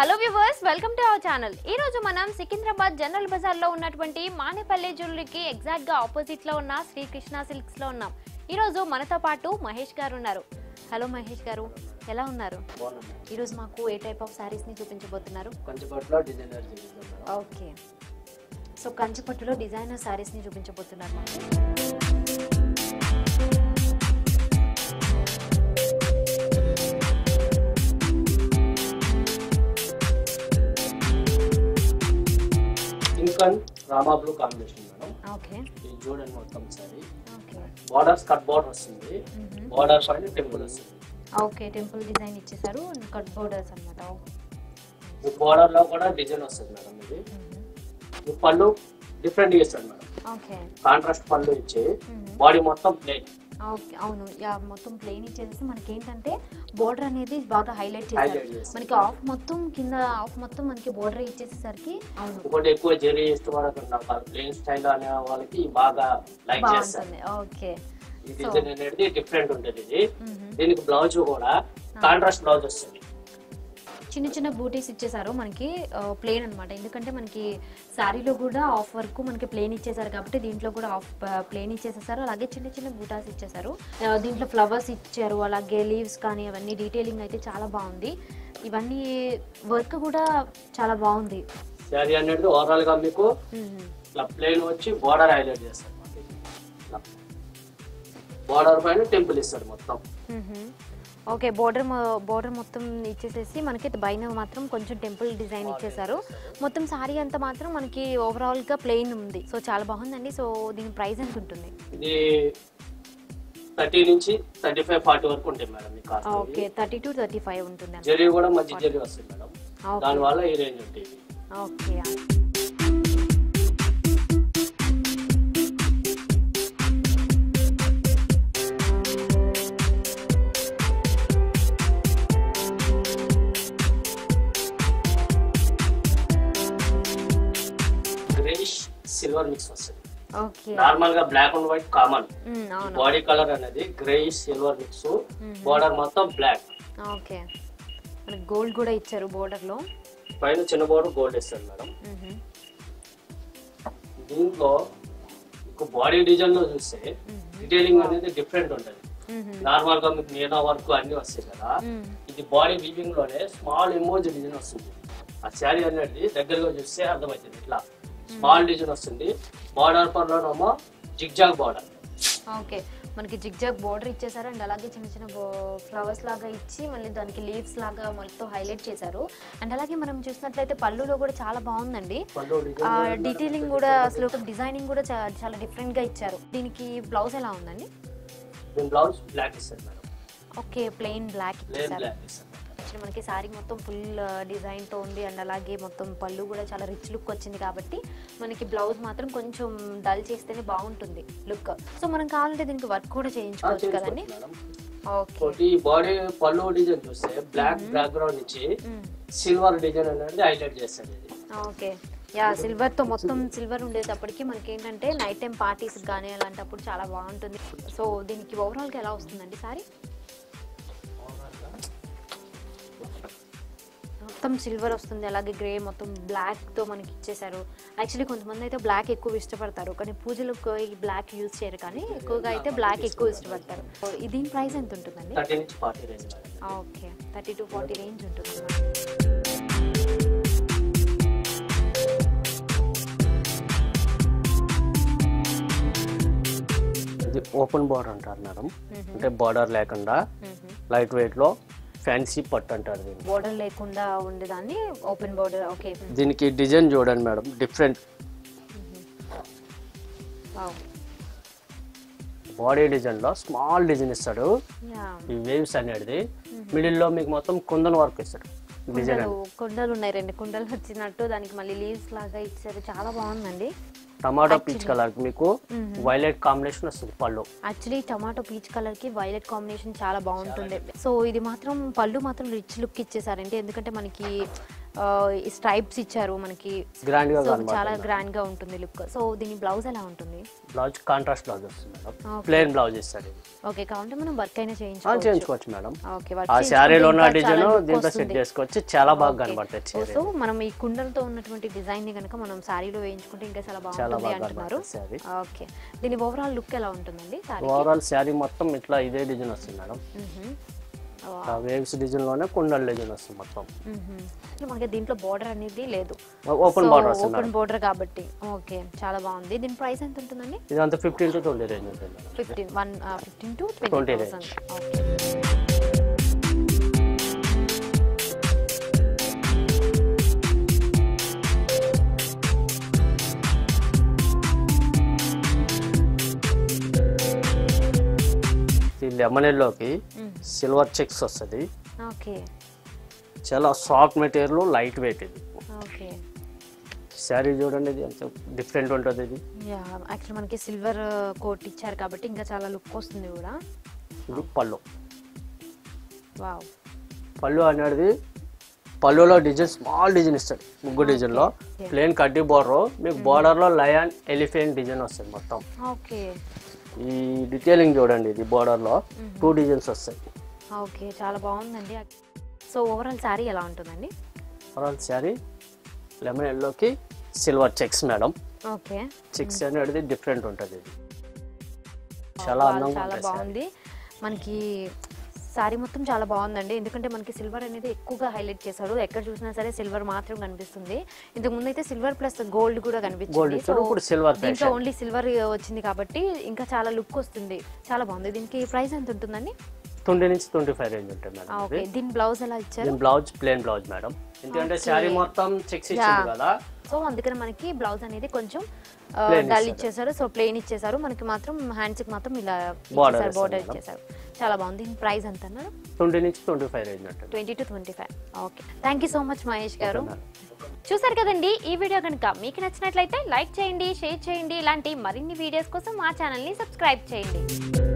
Hello viewers welcome to our channel ఈ రోజు మనం సికింద్రాబాద్ జనరల్ బజార్ లో ఉన్నటువంటి మానేపల్లి జ్యువెలరీకి ఎగ్జాక్ట్ గా ఆపోజిట్ లో ఉన్న శ్రీకృష్ణ సిల్క్స్ లో ఉన్నాం ఈ రోజు మనతో పాటు మహేష్ గారు ఉన్నారు హలో మహేష్ గారు ఎలా ఉన్నారు బాగున్నాం ఈ రోజు మాకు ఏ టైప్ ఆఫ్ సారీస్ ని చూపించబోతున్నారు కంచిపట్లో డిజైనర్ చూపిస్తాం మేడం ఓకే సో కంచిపట్టులో డిజైనర్ సారీస్ ని చూపించబోతున్నారు మాకు pink and Rama blue combination madam okay ఇది చూడండి మొత్తం sari okay borders cut border వస్తుంది బార్డర్ పైన టెంపుల్ వస్తుంది ఓకే టెంపుల్ డిజైన్ ఇచ్చేసారు కట్ బోర్డర్స్ అనమాట ఈ బార్డర్ లో కూడా డిజైన్ వస్తుంది మేడం ఇది ఈ పళ్ళు డిఫరెంట్ చేస్తాడు మేడం ఓకే కాంట్రాస్ట్ పళ్ళు ఇచ్చి బాడీ మొత్తం ప్లేన్ ఓకే అవును యా మొత్తం ప్లెయిన్ ఇచ్చేసి మనకి ఏంటంటే బోర్డర్ అనేది బాగా హైలైట్ చేశారు హైలైట్ చేస్తారు మనకి ఆఫ్ మొత్తం కింద ఆఫ్ మొత్తం మనకి బోర్డర్ ఇచ్చేసరికి అవును ఇంకోటి ఎక్కువ జెరీ ఇష్టపడకుండా ప్లేన్ స్టైల్ అనే వాళ్ళకి బాగా లైక్ చేస్తారు బాగుంటుంది ఓకే ఈ డిజైన్ అనేది డిఫరెంట్ ఉంటుంది ఇది దీనికి బ్లౌజ్ కూడా కాంట్రాస్ట్ బ్లౌజ్ వస్తుంది చిన్న చిన్న బూటీస్ ఇచ్చేసారు మనకి ప్లెయిన్ అన్నమాట ఎందుకంటే మనకి శారీలో కూడా ఆఫ్ వర్క్ మనకి ప్లెయిన్ ఇచ్చేసారు కాబట్టి దీంట్లో కూడా ఆఫ్ ప్లెయిన్ ఇచ్చేసేసారు అలాగే చిన్న చిన్న బూటాస్ ఇచ్చేసారు ఆ, దీంట్లో ఫ్లవర్స్ ఇచ్చారు అలాగే లీవ్స్ కానీ అవన్నీ డీటెయిలింగ్ అయితే చాలా బాగుంది ఇవన్నీ వర్క్ కూడా చాలా బాగుంది శారీ అనేది ఓవరాల్ గా మీకు మ్మ్. ఇట్లా ప్లేన్ వచ్చి బార్డర్ హైలైట్ చేస్తారు బార్డర్ పైన టెంపుల్ ఇస్తారు మొత్తం మ్మ్. ఓకే బోర్డర్ బోర్డర్ మొత్తం ఇచ్చేసేసి మనకి పైన మాత్రం కొంచెం టెంపుల్ డిజైన్ ఇచ్చేసారు మొత్తం సారీ అంతా మాత్రం మనకి ఓవరాల్ గా ప్లెయిన్ ఉంది సో చాలా బాగుందండి సో దీని ప్రైస్ ఎంత ఉంటుంది ఇది థర్టీ నుంచి థర్టీ ఫైవ్ ఫార్టీ వరకు ఉంటాయి మేడం మీ cost okay thirty to thirty five ఉంటుంది జరీ కూడా మంచి జరీ వస్తుంది మేడం ఓకే దానివల్ల ఈ రేంజ్ ఉంటాయి ఇవి. ఓకే గ్రేష్ సిల్వర్ మిక్స్ వస్తుంది ఓకే నార్మల్ గా బ్లాక్ అండ్ వైట్ కామన్ మ్మ్, అవును బాడీ కలర్ అనేది గ్రేష్ సిల్వర్ మిక్స్ బార్డర్ మొత్తం బ్లాక్ ఓకే మనకి గోల్డ్ కూడా ఇచ్చారు బోర్డర్ లో పైన చిన్న బార్డర్ గోల్డ్ ఇస్తారు మేడం మ్మ్. దీంట్లో మీకు బాడీ డిజైన్ లో చూస్తే డీటెయిలింగ్ అనేది డిఫరెంట్ ఉంటుంది మ్మ్. నార్మల్ గా మీకు మీనా వర్క్ అన్ని వస్తాయి కదా మ్మ్. ఇది బాడీ వీవింగ్ లోనే స్మాల్ ఎమోజీ డిజైన్ వస్తుంది ఆ శారీ అనేది దగ్గరగా చూస్తే అర్థమవుతుంది ఇట్లా స్మాల్ డిజైన్ వస్తుంది బార్డర్ పర్లోనేమో జిగ్జాగ్ బార్డర్ ఓకే మనకి జిగ్జాగ్ బోర్డర్ ఇచ్చేసారు అండ్ అలాగే చిన్న చిన్న ఫ్లవర్స్ లాగా ఇచ్చి మళ్ళీ దానికి లీవ్స్ లాగా మొత్తం హైలైట్ చేశారు అండ్ అలాగే మనం చూసినట్లయితే పళ్ళులో కూడా చాలా బాగుందండి పళ్ళు ఆ డిజైన్ డీటెయిలింగ్ కూడా అసలు డిజైనింగ్ కూడా చా- చాలా డిఫరెంట్ గా ఇచ్చారు దీనికి బ్లౌజ్ ఎలా ఉందండి దీని బ్లౌజ్ బ్లాక్ ఇస్తారు madam okay plain black plain ఇచ్చేసారు బ్లాక్ ఇస్తారు యాక్చువల్లీ మనకి శారీ మొత్తం ఫుల్ డిజైన్ తో ఉంది అండ్ అలాగే మొత్తం పళ్ళు కూడా చాలా రిచ్ లుక్ వచ్చింది కాబట్టి మనకి బ్లౌజ్ మాత్రం కొంచెం డల్ చేస్తేనే బాగుంటుంది లుక్ సో మనం కావాలంటే దీనికి వర్క్ కూడా చేయించుకోవచ్చు కదండి మేడం ఓకే ఇంకోటి బాడీ పళ్ళు డిజైన్ చూస్తే బ్లాక్ బ్యాక్గ్రౌండ్ ఇచ్చి సిల్వర్ డిజైన్ అనేది హైలైట్ చేస్తారు ఇది ఓకే యా సిల్వర్ తో మొత్తం సిల్వర్ ఉండేటప్పటికి మనకి ఏంటంటే నైట్ టైం పార్టీస్ కానీ అలాంటప్పుడు చాలా బాగుంటుంది సో దీనికి ఓవరాల్ గా ఎలా వస్తుందండి సారీ మొత్తం సిల్వర్ వస్తుంది అలాగే గ్రే మొత్తం బ్లాక్ తో మనకి ఇచ్చేసారు యాక్చువల్లీ కొంతమంది అయితే బ్లాక్ ఎక్కువ ఇష్టపడతారు కానీ పూజలకు ఈ బ్లాక్ యూజ్ చేయరు కానీ ఎక్కువగా అయితే బ్లాక్ ఎక్కువ ఇష్టపడతారు సో ఈ దీని ప్రైస్ ఎంత ఉంటుందండి థర్టీ నుంచి forty range madam okay thirty to forty range ఉంటుంది ఇది ఓపెన్ బార్డర్ అంటారు మేడం అంటే బార్డర్ లేకుండా లైట్ వెయిట్ లో ఫ్యాన్సీ పట్టు అంటారు దీన్ని బోర్డర్ లేకుండా ఉండేదాన్ని ఓపెన్ బోర్డర్ ఓకే దీనికి డిజైన్ చూడండి madam different wow body design లో స్మాల్ డిజైన్ ఇస్తాడు యా ఈ వేవ్స్ అనేది మిడిల్ లో మీకు మొత్తం కుందన్ వర్క్ ఇస్తాడు డిజైన్ కుండలు కుండలు ఉన్నాయి రెండు కుండలు వచ్చినట్టు దానికి మళ్ళీ లీవ్స్ లాగా ఇచ్చారు చాలా బాగుందండి టమాటో పీచ్ కలర్ మీకు వైలెట్ కాంబినేషన్ వస్తుంది పళ్ళు యాక్చువల్లీ టమాటో పీచ్ కలర్ కి వైలెట్ కాంబినేషన్ చాలా బాగుంటుంది సో ఇది మాత్రం పళ్ళు మాత్రం రిచ్ లుక్ ఇచ్చేసారంటే ఎందుకంటే మనకి స్ట్రైప్స్ ఇచ్చారు మనకి గ్రాండ్ గా సో కనబడుతుంది చాలా గ్రాండ్ గా ఉంటుంది లుక్ సో దీని బ్లౌజ్ ఎలా ఉంటుంది బ్లౌజ్ కాంట్రాస్ట్ బ్లౌజ్ వస్తుంది మేడం Okay. ప్లెయిన్ బ్లౌజ్ ఇస్తాడు ఇది ఓకే కావాలంటే మనం వర్క్ అయినా ఆ, చేయించుకోవచ్చు చేయించుకోవచ్చు మేడం ఓకే ఆ శారీలో ఉన్న డిజైన్ దీంట్లో సెట్ చేసుకోవచ్చు చాలా బాగా Okay. కనబడుతుంది చీర సో మనం ఈ కుండలతో ఉన్నటువంటి డిజైన్ ని కనుక మనం శారీలో వేయించుకుంటే ఇంకా చాలా చాలా బాగుంటుంది బాగా అంటున్నారు కనబడుతుంది శారీ ఓకే దీని ఓవరాల్ లుక్ ఎలా ఉంటుందండి శారీ ఓవరాల్ శారీ మొత్తం ఇట్లా ఇదే డిజైన్ వస్తుంది మేడం వేవ్స్ డిజైన్ లోనే కుండల డిజైన్ వస్తుంది మొత్తం మనకి దీంట్లో బోర్డర్ అనేది లేదు ఓపెన్ బార్డర్ వస్తుంది ఓపెన్ మేడం బోర్డర్ కాబట్టి ఓకే చాలా బాగుంది దీని ప్రైస్ ఎంత ఉంటుందండి ఇదంతా ఫిఫ్టీన్ టు ట్వంటీ రేంజ్ ఉంటుంది madam fifteen one fifteen to 20 twenty range. Thousand okay ఈ లెమన్ ఎల్లోకి సిల్వర్ చెక్స్ వస్తుంది ఓకే చాలా సాఫ్ట్ మెటీరియల్ లైట్ వెయిట్ ఇది ఓకే శారీ చూడండి ఇది ఎంత డిఫరెంట్ ఉంటుంది ఇది యా యాక్చువల్ మనకి సిల్వర్ కోట్ ఇచ్చారు కాబట్టి ఇంకా చాలా లుక్ వస్తుంది కూడా ఇది పళ్ళు వావ్ పళ్ళు అనేది పళ్ళులో డిజైన్ స్మాల్ డిజైన్ ఇస్తాడు ముగ్గు డిజైన్ లో Yeah. ప్లేన్ కడ్డీ బోర్డర్ మీకు border లో లయన్ ఎలిఫెంట్ డిజైన్ వస్తుంది మొత్తం ఓకే ఈ డీటెయిలింగ్ చూడండి ఇది border లో టూ డిజైన్స్ వస్తాయి ఓకే చాలా బాగుందండి సో ఓవరాల్ శారీ ఎలా ఉంటుందండి ఓవరాల్ శారీ లెమన్ ఎల్లోకి silver checks madam okay checks అనేది డిఫరెంట్ ఉంటుంది ఇది చాలా వావ్, అందంగా చాలా ఉంటుంది saree. బాగుంది మనకి శారీ మొత్తం చాలా బాగుందండి ఎందుకంటే మనకి సిల్వర్ అనేది ఎక్కువగా హైలైట్ చేశారు ఎక్కడ చూసినా సరే సిల్వర్ మాత్రం కనిపిస్తుంది ఇంతకు ముందు అయితే సిల్వర్ ప్లస్ గోల్డ్ కూడా గోల్డ్ కనిపించింది ఇచ్చాడు ఇప్పుడు సిల్వర్ దీంట్లో ఫ్యాషన్ ఓన్లీ సిల్వర్ వచ్చింది కాబట్టి ఇంకా చాలా లుక్ వస్తుంది చాలా బాగుంది దీనికి ప్రైస్ ఎంత ఉంటుందండి ట్వంటీ నుంచి ట్వంటీ ఫైవ్ రేంజ్ ఉంటుంది మేడం ఓకే ఇది దీని బ్లౌజ్ ఎలా ఇచ్చారు దీని బ్లౌజ్ ప్లేన్ బ్లౌజ్ మేడం ఎందుకంటే శారీ మొత్తం చెక్స్ ఇచ్చింది Yeah. కదా సో అందుకని మనకి బ్లౌజ్ అనేది కొంచెం Plain డల్ ఇచ్చారు. ఇచ్చేసారు సో ప్లెయిన్ ఇచ్చేసారు మనకి మాత్రం హ్యాండ్స్ కి మాత్రం ఇలా Border ఇచ్చేసారు బోర్డర్ ఇస్తారు ఇచ్చేసారు చాలా బాగుంది దీని ప్రైస్ ఎంత అన్నారు ట్వంటీ నుంచి ట్వంటీ ఫైవ్ రేంజ్ ఉంటుంది twenty to twenty five okay thank you so much Mahesh గారు మేడం. చూసారు కదండి ఈ వీడియో కనుక మీకు నచ్చినట్లయితే లైక్ చేయండి షేర్ చేయండి ఇలాంటి మరిన్ని వీడియోస్ కోసం మా ఛానల్ని సబ్స్క్రైబ్ చేయండి